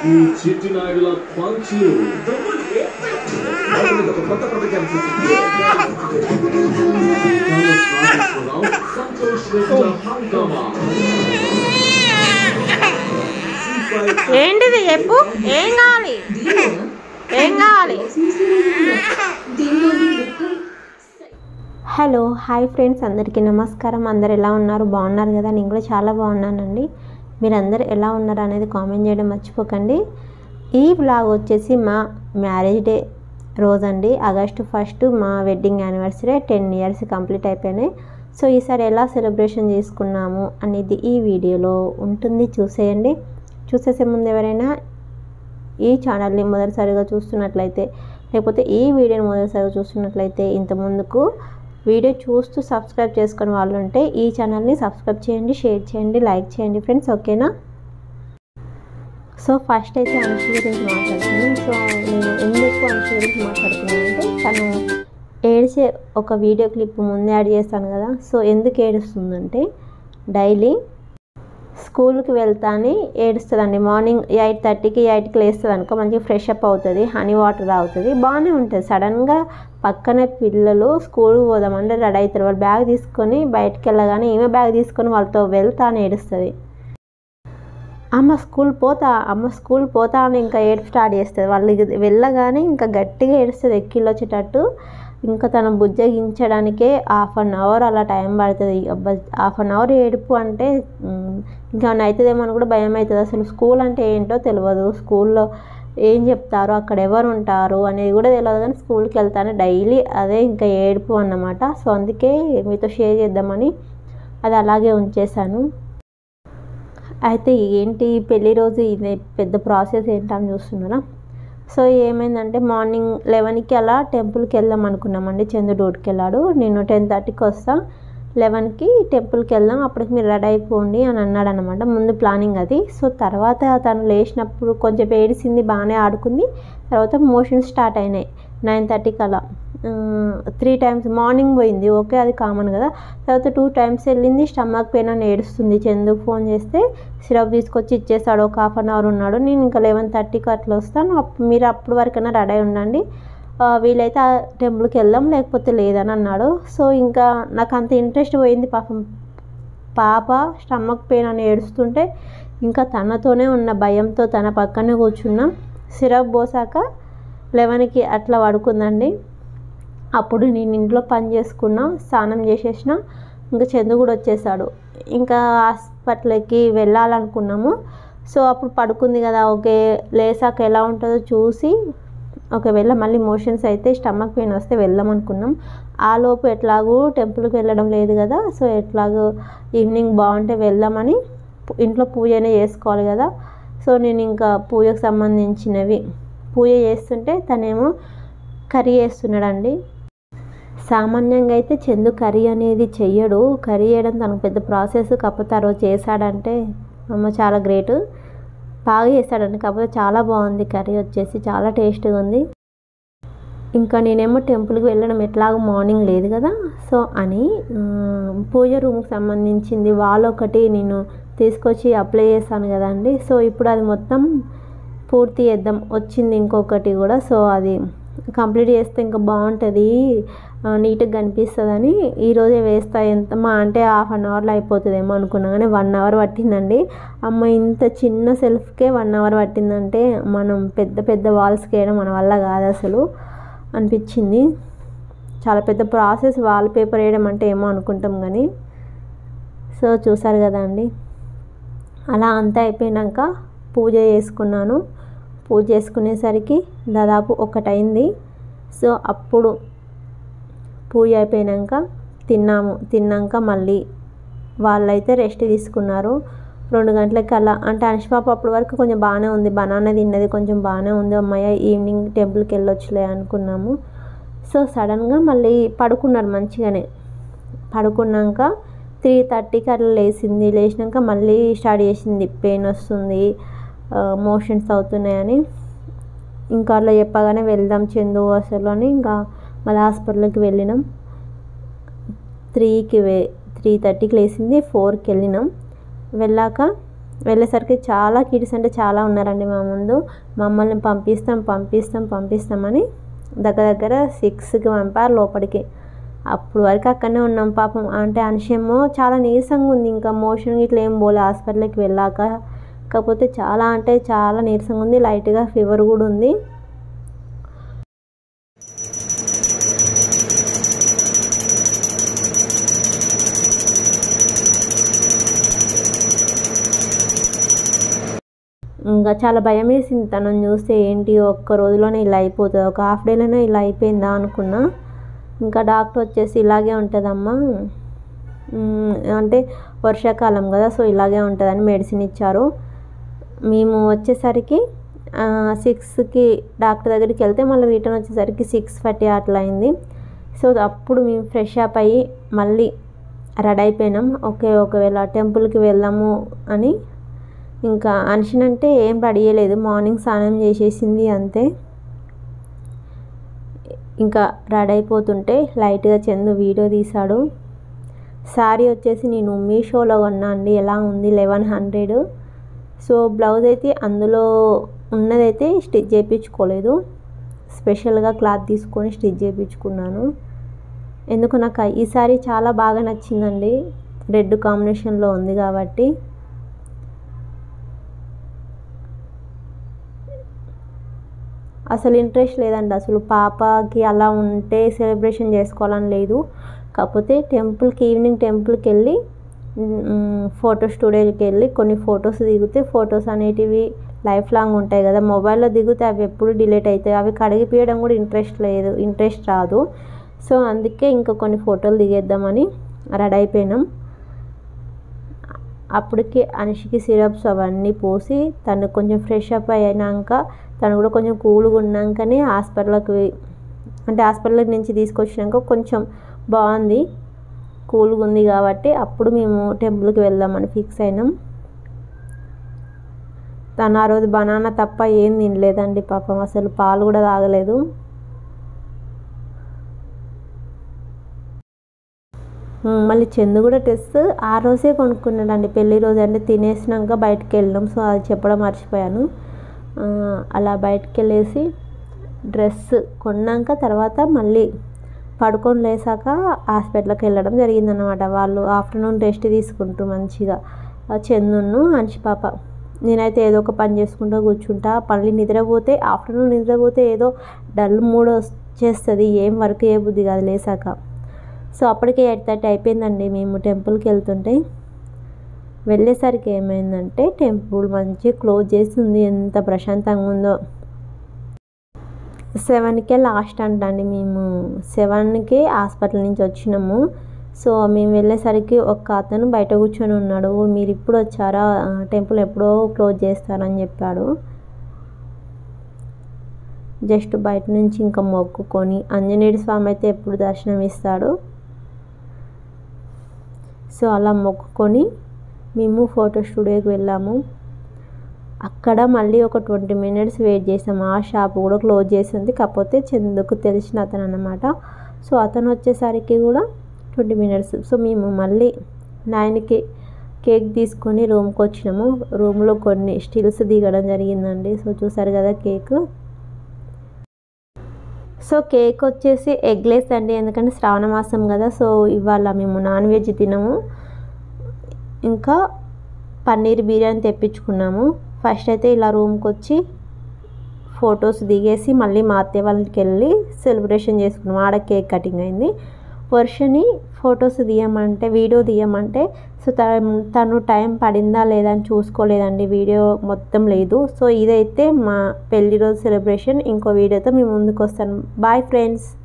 ఈ చిట్టినాయుడుల పంచులు వాటి మీద ఒక కొత్త ప్రపంచాన్ని సృష్టించారు. రావు సంతోష్ రెడ్డిల హంగామా ఏంటిది చెప్పు ఏం కావాలి ఏం కావాలి హలో హాయ్ ఫ్రెండ్స్ అందరికీ నమస్కారం అందరు ఎలా ఉన్నారు బాగున్నారు కదా నేను కూడా చాలా బాగున్నానండి మీరందరూ ఎలా ఉన్నారు అనేది కామెంట్ చేయడం మర్చిపోకండి ఈ బ్లాగ్ వచ్చేసి మా మ్యారేజ్ డే రోజండి ఆగస్టు ఫస్ట్ మా wedding anniversary ten years complete అయిపోయినాయి సో ఈసారి ఎలా సెలబ్రేషన్ చేసుకున్నాము అనేది ఈ వీడియోలో ఉంటుంది చూసేయండి చూసేసే ముందు ఎవరైనా ఈ ఛానల్ని మొదటిసారిగా చూస్తున్నట్లయితే లేకపోతే ఈ వీడియోని మొదటిసారిగా చూస్తున్నట్లయితే ఇంత ముందుకు వీడియో చూస్తూ సబ్స్క్రైబ్ చేసుకుని వాళ్ళు ఉంటే ఈ ఛానల్ని సబ్స్క్రైబ్ చేయండి షేర్ చేయండి లైక్ చేయండి ఫ్రెండ్స్ ఓకేనా సో ఫస్ట్ అయితే అంశు గురించి మాట్లాడుతున్నాను సో నేను ఎందుకు అంశు గురించి మాట్లాడుతున్నానంటే తను ఏడిచే ఒక వీడియో క్లిప్ ముందే యాడ్ చేస్తాను కదా సో ఎందుకు ఏడుస్తుందంటే డైలీ స్కూల్కి వెళ్తాని ఏడుస్తుందండి మార్నింగ్ ఎయిట్ థర్టీకి ఎయిట్కి లేస్తుంది అనుకో మంచిగా ఫ్రెష్ అప్ అవుతుంది హనీ వాటర్ తాగుతుంది బాగానే ఉంటుంది సడన్గా పక్కనే పిల్లలు స్కూల్కి పోదామంటే రెడీ అవుతారు వాళ్ళు బ్యాగ్ తీసుకొని బయటకు వెళ్ళగానే ఈమె బ్యాగ్ తీసుకొని వాళ్ళతో వెళ్తా అని ఏడుస్తుంది అమ్మ స్కూల్ పోతా అమ్మ స్కూల్ పోతా అని ఇంకా ఏడుపు స్టార్ట్ చేస్తుంది వాళ్ళు ఇక వెళ్ళగానే ఇంకా గట్టిగా ఏడుస్తుంది ఎక్కిళ్ళు వచ్చేటట్టు ఇంకా తను బుజ్జగించడానికే హాఫ్ అన్ అవర్ అలా టైం పడుతుంది హాఫ్ అన్ అవర్ ఏడుపు అంటే ఉమ్, ఇంకా అవుతుందేమో అని కూడా భయం అవుతుంది అసలు స్కూల్ అంటే ఏంటో తెలియదు స్కూల్లో ఏం చెప్తారు అక్కడ ఎవరు ఉంటారు అనేది కూడా తెలియదు కానీ స్కూల్కి వెళ్తాను డైలీ అదే ఇంకా ఏడుపు అన్నమాట సో అందుకే మీతో షేర్ చేద్దామని అది అలాగే ఉంచేశాను అయితే ఏంటి పెళ్లి రోజు ఇది పెద్ద ప్రాసెస్ ఏంటని చూస్తున్నారా సో ఏమైందంటే మార్నింగ్ లెవెన్కి అలా టెంపుల్కి వెళ్దాం అనుకున్నామండి చందు డూట్కి వెళ్ళాడు నేను టెన్ థర్టీకి వస్తా లెవెన్కి టెంపుల్కి వెళ్దాం అప్పటికి మీరు రెడీ అయిపోండి అని అన్నాడు అనమాట ముందు ప్లానింగ్ అది సో తర్వాత తను లేచినప్పుడు కొంచెం ఏడిసింది బాగానే ఆడుకుంది తర్వాత మోషన్స్ స్టార్ట్ అయినాయి నైన్ థర్టీకి అలా త్రీ టైమ్స్ మార్నింగ్ పోయింది ఓకే అది కామన్ కదా తర్వాత టూ టైమ్స్ వెళ్ళింది స్టమక్ పెయిన్ అని ఏడుస్తుంది చందు ఫోన్ చేస్తే సిరప్ తీసుకొచ్చి ఇచ్చేసాడు ఒక హాఫ్ అన్ అవర్ ఉన్నాడు నేను ఇంకా లెవెన్ థర్టీకి అట్లా వస్తాను అప్పుడు మీరు అప్పుడు వరకైనా రెడీ అయి ఉండండి ఆ, వీలైతే ఆ టెంపుల్కి వెళ్దాం లేకపోతే లేదని అన్నాడు సో ఇంకా నాకు అంత ఇంట్రెస్ట్ పోయింది పాపం పాప స్టమక్ పెయిన్ అని ఏడుస్తుంటే ఇంకా తనతోనే ఉన్న భయంతో తన పక్కనే కూర్చున్నా సిరప్ పోసాక లెవెన్కి అట్లా పడుకుందండి అప్పుడు నేను ఇంట్లో పని చేసుకున్నా స్నానం చేసేసిన ఇంకా చందు కూడా వచ్చేసాడు ఇంకా హాస్పిటల్కి వెళ్ళాలనుకున్నాము సో అప్పుడు పడుకుంది కదా ఓకే లేసాక ఎలా ఉంటుందో చూసి ఒకవేళ మళ్ళీ మోషన్స్ అయితే స్టమక్ పెయిన్ వస్తే వెళ్దాం అనుకున్నాం ఆ లోపు ఎట్లాగూ టెంపుల్కి వెళ్ళడం లేదు కదా సో ఎట్లాగో ఈవినింగ్ బాగుంటే వెళ్దామని పు- ఇంట్లో పూజనే చేసుకోవాలి కదా సో నేను ఇంకా పూజకు సంబంధించినవి పూజ చేస్తుంటే తనేమో కర్రీ చేస్తున్నాడండి సామాన్యంగా అయితే చందు కర్రీ అనేది చెయ్యడు కర్రీ చేయడం తనకు పెద్ద ప్రాసెస్ కాకపోతే ఆ రోజు చేశాడంటే అమ్మ చాలా గ్రేట్ బాగా చేశాడండి కాకపోతే చాలా బాగుంది కర్రీ వచ్చేసి చాలా టేస్ట్గా ఉంది ఇంకా నేనేమో టెంపుల్కి వెళ్ళడం ఎట్లాగో మార్నింగ్ లేదు కదా సో అని ఆ, పూజ రూమ్కి సంబంధించింది వాల్ ఒకటి నేను తీసుకొచ్చి అప్లై చేశాను కదండి సో ఇప్పుడు అది మొత్తం పూర్తి చేద్దాం వచ్చింది ఇంకొకటి కూడా సో అది కంప్లీట్ చేస్తే ఇంకా బాగుంటుంది ఆ, నీట్గా కనిపిస్తుందని ఈరోజే వేస్తా ఎంత మా అంటే హాఫ్ అన్ అవర్లో అయిపోతుందేమో అనుకున్నా కానీ వన్ అవర్ పట్టిందండి అమ్మ ఇంత చిన్న సెల్ఫ్కే వన్ అవర్ పట్టిందంటే మనం పెద్ద పెద్ద వాల్స్కి వేయడం మన వల్ల కాదు అసలు అనిపించింది చాలా పెద్ద ప్రాసెస్ వాల్ పేపర్ వేయడం అంటే ఏమో అనుకుంటాం కానీ సో చూసారు కదా అండి అలా అంతా అయిపోయినాక పూజ చేసుకున్నాను పూజ చేసుకునేసరికి దాదాపు ఒకటైంది సో అప్పుడు పూజ అయిపోయినాక తిన్నాము తిన్నాక మళ్ళీ వాళ్ళైతే రెస్ట్ తీసుకున్నారు రెండు గంటలకి అలా అంటే అనుష్పాప అప్పటి వరకు కొంచెం బాగానే ఉంది బనానా తిన్నది కొంచెం బాగానే ఉంది అమ్మాయి ఈవినింగ్ టెంపుల్కి వెళ్ళొచ్చులే అనుకున్నాము సో సడన్గా మళ్ళీ పడుకున్నారు మంచిగానే పడుకున్నాక త్రీ థర్టీకి అట్లా లేచింది లేచినాక మళ్ళీ స్టార్ట్ చేసింది పెయిన్ వస్తుంది మోషన్స్ అవుతున్నాయని ఇంకా అట్లా చెప్పగానే వెళ్దాం చందు అసలు అని ఇంకా మళ్ళీ హాస్పిటల్కి వెళ్ళినాం త్రీకి వే త్రీ థర్టీకి లేచింది ఫోర్కి వెళ్ళినాం వెళ్ళాక వెళ్ళేసరికి చాలా కిడ్స్ అంటే చాలా ఉన్నారండి మా ముందు మమ్మల్ని పంపిస్తాం పంపిస్తాం పంపిస్తామని దగ్గర దగ్గర సిక్స్కి పంపారు లోపలికి అప్పుడు వరకు అక్కడనే ఉన్నాం పాపం అంటే అనుషేమో చాలా నీరసంగా ఉంది ఇంకా మోషన్ ఇట్లా ఏం పోలే హాస్పిటల్కి వెళ్ళాక కాకపోతే చాలా అంటే చాలా నీరసంగా ఉంది లైట్గా ఫీవర్ కూడా ఉంది ఇంకా చాలా భయం వేసింది తనని చూస్తే ఏంటి ఒక్క రోజులోనే ఇలా అయిపోతుంది ఒక హాఫ్ డేలోనే ఇలా అయిపోయిందా అనుకున్నా ఇంకా డాక్టర్ వచ్చేసి ఇలాగే ఉంటుందమ్మా మ్, అంటే వర్షాకాలం కదా సో ఇలాగే ఉంటుందని మెడిసిన్ ఇచ్చారు మేము వచ్చేసరికి సిక్స్కి డాక్టర్ దగ్గరికి వెళ్తే మళ్ళీ రిటర్న్ వచ్చేసరికి సిక్స్ థర్టీ అట్లా అయింది సో అప్పుడు మేము ఫ్రెష్ అప్ అయ్యి మళ్ళీ రెడీ అయిపోయినాం ఓకే ఒకవేళ టెంపుల్కి వెళ్దాము అని ఇంకా అనుషన్ అంటే ఏం రెడీ చేయలేదు మార్నింగ్ స్నానం చేసేసింది అంతే ఇంకా రెడీ అయిపోతుంటే లైట్గా చందు వీడియో తీశాడు శారీ వచ్చేసి నేను మీషోలో కొన్నా అండి ఎలా ఉంది లెవెన్ హండ్రెడ్ సో బ్లౌజ్ అయితే అందులో ఉన్నదైతే స్టిచ్ చేయించుకోలేదు స్పెషల్గా క్లాత్ తీసుకొని స్టిచ్ చేయించుకున్నాను ఎందుకు నాకు ఈ శారీ చాలా బాగా నచ్చిందండి రెడ్ కాంబినేషన్లో ఉంది కాబట్టి అసలు ఇంట్రెస్ట్ లేదండి అసలు పాపకి అలా ఉంటే సెలబ్రేషన్ చేసుకోవాలని లేదు కాకపోతే టెంపుల్కి ఈవినింగ్ టెంపుల్కి వెళ్ళి ఫోటో స్టూడియోకి వెళ్ళి కొన్ని ఫొటోస్ దిగితే ఫొటోస్ అనేటివి లైఫ్ లాంగ్ ఉంటాయి కదా మొబైల్లో దిగితే అవి ఎప్పుడు డిలీట్ అవుతాయి అవి కడిగిపోయడం కూడా ఇంట్రెస్ట్ లేదు ఇంట్రెస్ట్ రాదు సో అందుకే ఇంకా కొన్ని ఫోటోలు దిగేద్దామని రెడీ అయిపోయినాం అప్పటికి అనుషికి సిరప్స్ అవన్నీ పోసి తను కొంచెం ఫ్రెష్ అప్ అయినాక తను కూడా కొంచెం కూల్గా ఉన్నాకనే హాస్పిటల్కి అంటే హాస్పిటల్ నుంచి తీసుకొచ్చినాక కొంచెం బాగుంది కూల్గా ఉంది కాబట్టి అప్పుడు మేము టెంపుల్కి వెళ్దామని ఫిక్స్ అయినాం తను ఆ రోజు బనానా తప్ప ఏం తినలేదండి పాపం అసలు పాలు కూడా తాగలేదు ఉమ్, మళ్ళీ చందు కూడా డ్రెస్ ఆ రోజే కొనుక్కున్నాడండి పెళ్లి రోజు అంటే తినేసినాక బయటకు వెళ్ళినాం సో అది చెప్పడం మర్చిపోయాను ఆ, అలా బయటకు వెళ్ళేసి డ్రెస్ కొన్నాక తర్వాత మళ్ళీ పడుకొని లేసాక హాస్పిటల్కి వెళ్ళడం జరిగిందనమాట వాళ్ళు ఆఫ్టర్నూన్ రెస్ట్ తీసుకుంటూ మంచిగా ఆ చందును అంచి పాప నేనైతే ఏదో ఒక పని చేసుకుంటూ కూర్చుంటా మళ్ళీ నిద్రపోతే ఆఫ్టర్నూన్ నిద్రపోతే ఏదో డల్ మూడ్ వచ్చేస్తుంది ఏం వర్క్ చేయబుద్ధి కాదు లేసాక సో అప్పటికే ఎయిట్ థర్టీ అయిపోయిందండి మేము టెంపుల్కి వెళ్తుంటే వెళ్ళేసరికి ఏమైందంటే టెంపుల్ మంచి క్లోజ్ చేసి ఉంది ఎంత ప్రశాంతంగా ఉందో సెవెన్కే లాస్ట్ అంటండి మేము సెవెన్కి హాస్పిటల్ నుంచి వచ్చినాము సో మేము వెళ్ళేసరికి ఒక అతను బయట కూర్చొని ఉన్నాడు మీరు ఇప్పుడు వచ్చారా ఆ, టెంపుల్ ఎప్పుడో క్లోజ్ చేస్తారని చెప్పాడు జస్ట్ బయట నుంచి ఇంకా మొక్కుకొని ఆంజనేయుడి స్వామి అయితే ఎప్పుడు దర్శనం ఇస్తాడు సో అలా మొక్కుకొని మేము ఫోటో స్టూడియోకి వెళ్ళాము అక్కడ మళ్ళీ ఒక ట్వంటీ మినిట్స్ వెయిట్ చేసాము ఆ షాప్ కూడా క్లోజ్ చేసింది కాకపోతే చందుకు తెలిసిన అతను అనమాట సో అతను వచ్చేసరికి కూడా ట్వంటీ మినిట్స్ సో మేము మళ్ళీ నైన్కి కేక్ తీసుకొని రూమ్కి వచ్చినాము రూమ్లో కొన్ని స్టిల్స్ దిగడం జరిగిందండి సో చూసారు కదా కేక్ సో కేక్ వచ్చేసి ఎగ్లెస్ అండి ఎందుకంటే శ్రావణ మాసం కదా సో ఇవాళ మేము నాన్ వెజ్ తినము ఇంకా పన్నీర్ బిర్యానీ తెప్పించుకున్నాము ఫస్ట్ అయితే ఇలా రూమ్కి వచ్చి ఫొటోస్ దిగేసి మళ్ళీ మా అత్తయ్య వాళ్ళకి వెళ్ళి సెలబ్రేషన్ చేసుకున్నాం ఆడ కేక్ కటింగ్ అయింది వర్షని ఫొటోస్ తీయమంటే వీడియో తీయమంటే సో తను తను టైం పడిందా లేదా అని చూసుకోలేదండి వీడియో మొత్తం లేదు సో ఇదైతే మా పెళ్లి రోజు సెలబ్రేషన్ ఇంకో వీడియోతో మేము ముందుకు వస్తాను బాయ్ ఫ్రెండ్స్